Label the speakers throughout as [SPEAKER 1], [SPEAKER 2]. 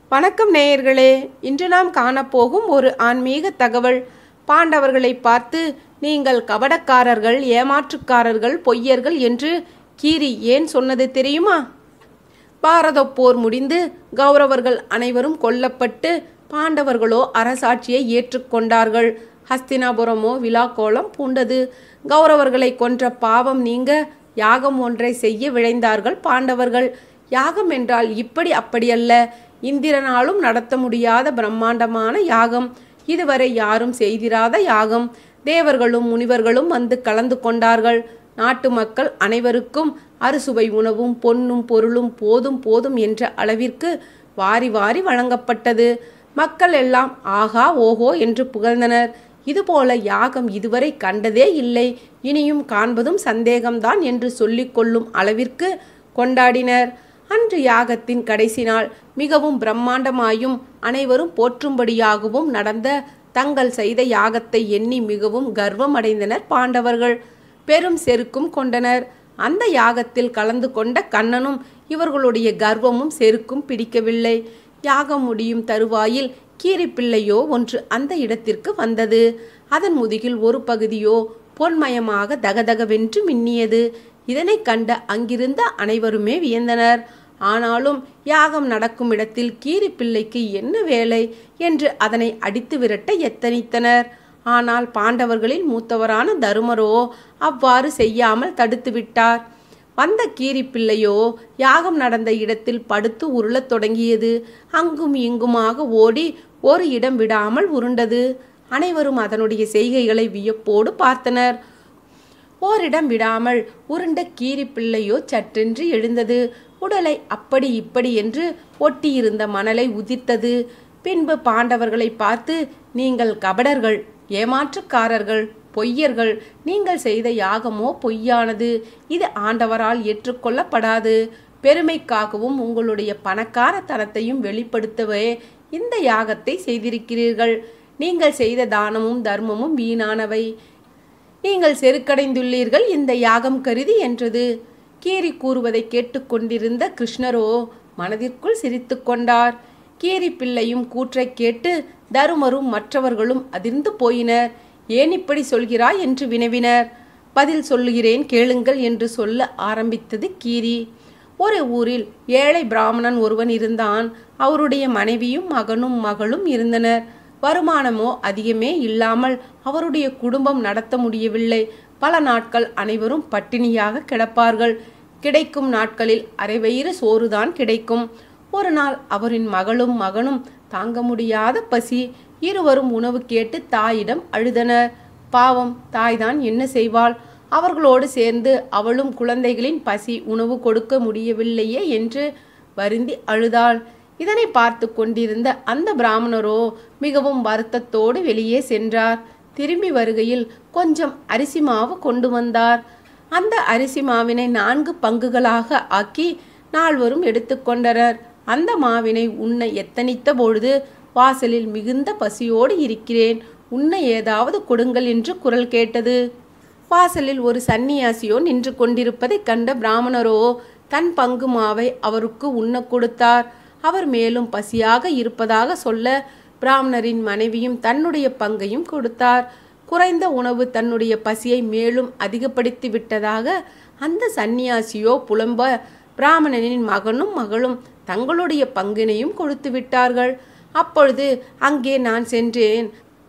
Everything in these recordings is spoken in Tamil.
[SPEAKER 1] வணக்கம் நேயர்களே இன்று நாம் காணப்போகும் ஒரு ஆன்மீக தகவல் பாண்டவர்களை பார்த்து நீங்கள் கபடக்காரர்கள் ஏமாற்றுக்காரர்கள் பொய்யர்கள் என்று கீரி ஏன் சொன்னது தெரியுமா பாரதப் போர் முடிந்து கௌரவர்கள் அனைவரும் கொல்லப்பட்டு பாண்டவர்களோ அரசாட்சியை ஏற்றுக்கொண்டார்கள் ஹஸ்தினாபுரமோ விழாக்கோலம் பூண்டது கௌரவர்களை கொன்ற பாவம் நீங்க யாகம் ஒன்றை செய்ய விழைந்தார்கள் பாண்டவர்கள் யாகம் என்றால் இப்படி அப்படியல்ல இந்திரனாலும் நடத்த முடியாத பிரம்மாண்டமான யாகம் இதுவரை யாரும் செய்திராத யாகம் தேவர்களும் முனிவர்களும் வந்து கலந்து கொண்டார்கள் நாட்டு மக்கள் அனைவருக்கும் அறுசுவை உணவும் பொன்னும் பொருளும் போதும் போதும் என்ற அளவிற்கு வாரி வாரி வழங்கப்பட்டது மக்கள் எல்லாம் ஆகா ஓஹோ என்று புகழ்ந்தனர் இதுபோல யாகம் இதுவரை கண்டதே இல்லை இனியும் காண்பதும் சந்தேகம்தான் என்று சொல்லிக் கொள்ளும் அளவிற்கு கொண்டாடினர் அன்று யாகத்தின் கடைசி நாள் மிகவும் பிரம்மாண்டமாயும் அனைவரும் போற்றும்படியாகவும் நடந்த தங்கள் செய்த யாகத்தை எண்ணி மிகவும் கர்வம் அடைந்தனர் பாண்டவர்கள் பெரும் செருக்கும் கொண்டனர் அந்த யாகத்தில் கலந்து கொண்ட கண்ணனும் இவர்களுடைய கர்வமும் செருக்கும் பிடிக்கவில்லை யாகம் முடியும் தருவாயில் கீரிப்பிள்ளையோ ஒன்று அந்த இடத்திற்கு வந்தது அதன் முதுகில் ஒரு பகுதியோ பொன்மயமாக தகதகவென்று மின்னியது இதனை கண்ட அங்கிருந்த அனைவருமே வியந்தனர் ஆனாலும் யாகம் நடக்கும் இடத்தில் கீரிப்பிள்ளைக்கு என்ன வேலை என்று அதனை அடித்து விரட்ட எத்தனித்தனர் ஆனால் பாண்டவர்களில் மூத்தவரான தருமரோ அவ்வாறு செய்யாமல் தடுத்து விட்டார் வந்த கீரிப்பிள்ளையோ யாகம் நடந்த இடத்தில் படுத்து உருளத் தொடங்கியது அங்கும் இங்குமாக ஓடி ஒரு இடம் விடாமல் உருண்டது அனைவரும் அதனுடைய செய்கைகளை வியப்போடு பார்த்தனர் ஓரிடம் விடாமல் உருண்ட கீரிப்பிள்ளையோ சற்றென்று எழுந்தது உடலை அப்படி இப்படி என்று ஒட்டியிருந்த மணலை உதிர்த்தது பின்பு பாண்டவர்களை பார்த்து நீங்கள் கபடர்கள் ஏமாற்றுக்காரர்கள் பொய்யர்கள் நீங்கள் செய்த யாகமோ பொய்யானது இது ஆண்டவரால் ஏற்றுக்கொள்ளப்படாது பெருமைக்காகவும் உங்களுடைய பணக்கார தனத்தையும் வெளிப்படுத்தவே இந்த யாகத்தை செய்திருக்கிறீர்கள் நீங்கள் செய்த தானமும் தர்மமும் வீணானவை நீங்கள் செருக்கடைந்துள்ளீர்கள் இந்த யாகம் கருதி என்றது கீரி கூறுவதை கேட்டுக்கொண்டிருந்த கிருஷ்ணரோ மனதிற்குள் சிரித்து கொண்டார் கீரி பிள்ளையும் கூற்றை கேட்டு தருமரும் மற்றவர்களும் அதிர்ந்து போயினர் ஏன் இப்படி சொல்கிறாய் என்று வினவினர் பதில் சொல்லுகிறேன் கேளுங்கள் என்று சொல்ல ஆரம்பித்தது கீரி ஒரு ஊரில் ஏழை பிராமணன் ஒருவன் இருந்தான் அவருடைய மனைவியும் மகனும் மகளும் இருந்தனர் வருமானமோ அதிகமே இல்லாமல் அவருடைய குடும்பம் நடத்த முடியவில்லை பல நாட்கள் அனைவரும் பட்டினியாக கிடப்பார்கள் கிடைக்கும் நாட்களில் அரைவயிறு சோறுதான் கிடைக்கும் ஒரு நாள் அவரின் மகளும் மகனும் தாங்க முடியாத பசி இருவரும் உணவு கேட்டு தாயிடம் அழுதனர் பாவம் தாய்தான் என்ன செய்வாள் அவர்களோடு சேர்ந்து அவளும் குழந்தைகளின் பசி உணவு கொடுக்க முடியவில்லையே என்று வருந்தி அழுதாள் இதனை பார்த்து கொண்டிருந்த அந்த பிராமணரோ மிகவும் வருத்தத்தோடு வெளியே சென்றார் திரும்பி வருகையில் கொஞ்சம் அரிசி மாவு கொண்டு வந்தார் அந்த அரிசி மாவினை நான்கு பங்குகளாக ஆக்கி நால்வரும் எடுத்துக்கொண்டனர் அந்த மாவினை உண்ண எத்தனித்த பொழுது வாசலில் மிகுந்த பசியோடு இருக்கிறேன் உண்ண ஏதாவது கொடுங்கள் என்று குரல் கேட்டது வாசலில் ஒரு சன்னியாசியோ நின்று கொண்டிருப்பதைக் கண்ட பிராமணரோ தன் பங்கு மாவை அவருக்கு உண்ண கொடுத்தார் அவர் மேலும் பசியாக இருப்பதாக சொல்ல பிராமணரின் மனைவியும் தன்னுடைய பங்கையும் கொடுத்தார் குறைந்த உணவு தன்னுடைய பசியை மேலும் அதிகப்படுத்தி விட்டதாக அந்த சந்நியாசியோ புலம்ப பிராமணனின் மகனும் மகளும் தங்களுடைய பங்கினையும் கொடுத்து விட்டார்கள் அப்பொழுது அங்கே நான் சென்றேன்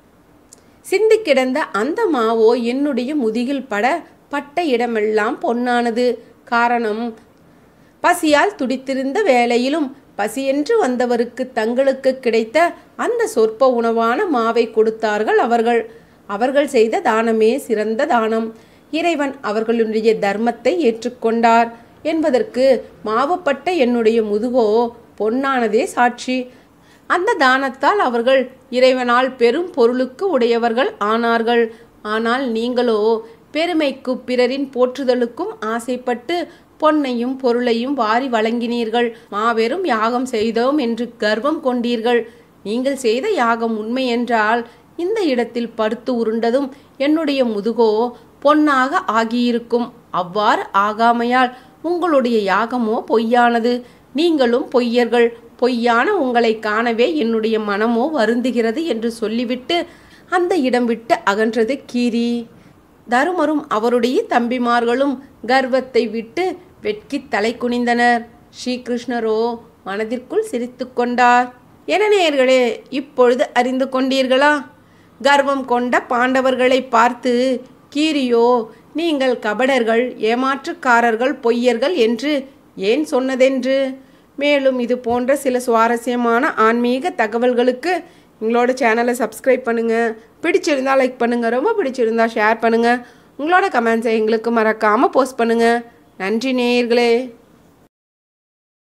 [SPEAKER 1] சிந்தி கிடந்த அந்த மாவோ என்னுடைய முதுகில் பட பட்ட இடமெல்லாம் பொன்னானது காரணம் பசியால் துடித்திருந்த வேளையிலும் பசியென்று வந்தவருக்கு தங்களுக்கு கிடைத்த அந்த சொற்ப உணவான மாவை கொடுத்தார்கள் அவர்கள் அவர்கள் செய்த தானமே சிறந்த தானம் இறைவன் அவர்களுடைய தர்மத்தை ஏற்றுக்கொண்டார் என்பதற்கு மாவுப்பட்ட என்னுடைய முதுகோ பொன்னானதே சாட்சி அந்த தானத்தால் அவர்கள் இறைவனால் பெரும் பொருளுக்கு உடையவர்கள் ஆனார்கள் ஆனால் நீங்களோ பெருமைக்கு பிறரின் போற்றுதலுக்கும் ஆசைப்பட்டு பொன்னையும் பொருளையும் வாரி வழங்கினீர்கள் மாபெரும் யாகம் செய்தோம் என்று கர்வம் கொண்டீர்கள் நீங்கள் செய்த யாகம் உண்மை என்றால் இந்த இடத்தில் படுத்து உருண்டதும் என்னுடைய முதுகோ பொன்னாக ஆகியிருக்கும் அவ்வாறு ஆகாமையால் உங்களுடைய யாகமோ பொய்யானது நீங்களும் பொய்யர்கள் பொய்யான உங்களை காணவே என்னுடைய மனமோ வருந்துகிறது என்று சொல்லிவிட்டு அந்த இடம் விட்டு அகன்றது கீரி தருமரும் அவருடைய தம்பிமார்களும் கர்வத்தை விட்டு வெட்கி தலை குனிந்தனர் ஸ்ரீகிருஷ்ணரோ மனதிற்குள் சிரித்து கொண்டார் என நேயர்களே இப்பொழுது அறிந்து கொண்டீர்களா கர்வம் கொண்ட பாண்டவர்களை பார்த்து கீரியோ நீங்கள் கபடர்கள் ஏமாற்றுக்காரர்கள் பொய்யர்கள் என்று ஏன் சொன்னதென்று மேலும் இது போன்ற சில சுவாரஸ்யமான ஆன்மீக தகவல்களுக்கு எங்களோட சேனலை சப்ஸ்கிரைப் பண்ணுங்கள் பிடிச்சிருந்தா லைக் பண்ணுங்கள் ரொம்ப பிடிச்சிருந்தா ஷேர் பண்ணுங்கள் உங்களோட கமெண்ட்ஸை எங்களுக்கு மறக்காமல் போஸ்ட் பண்ணுங்கள் நன்றி நேயர்களே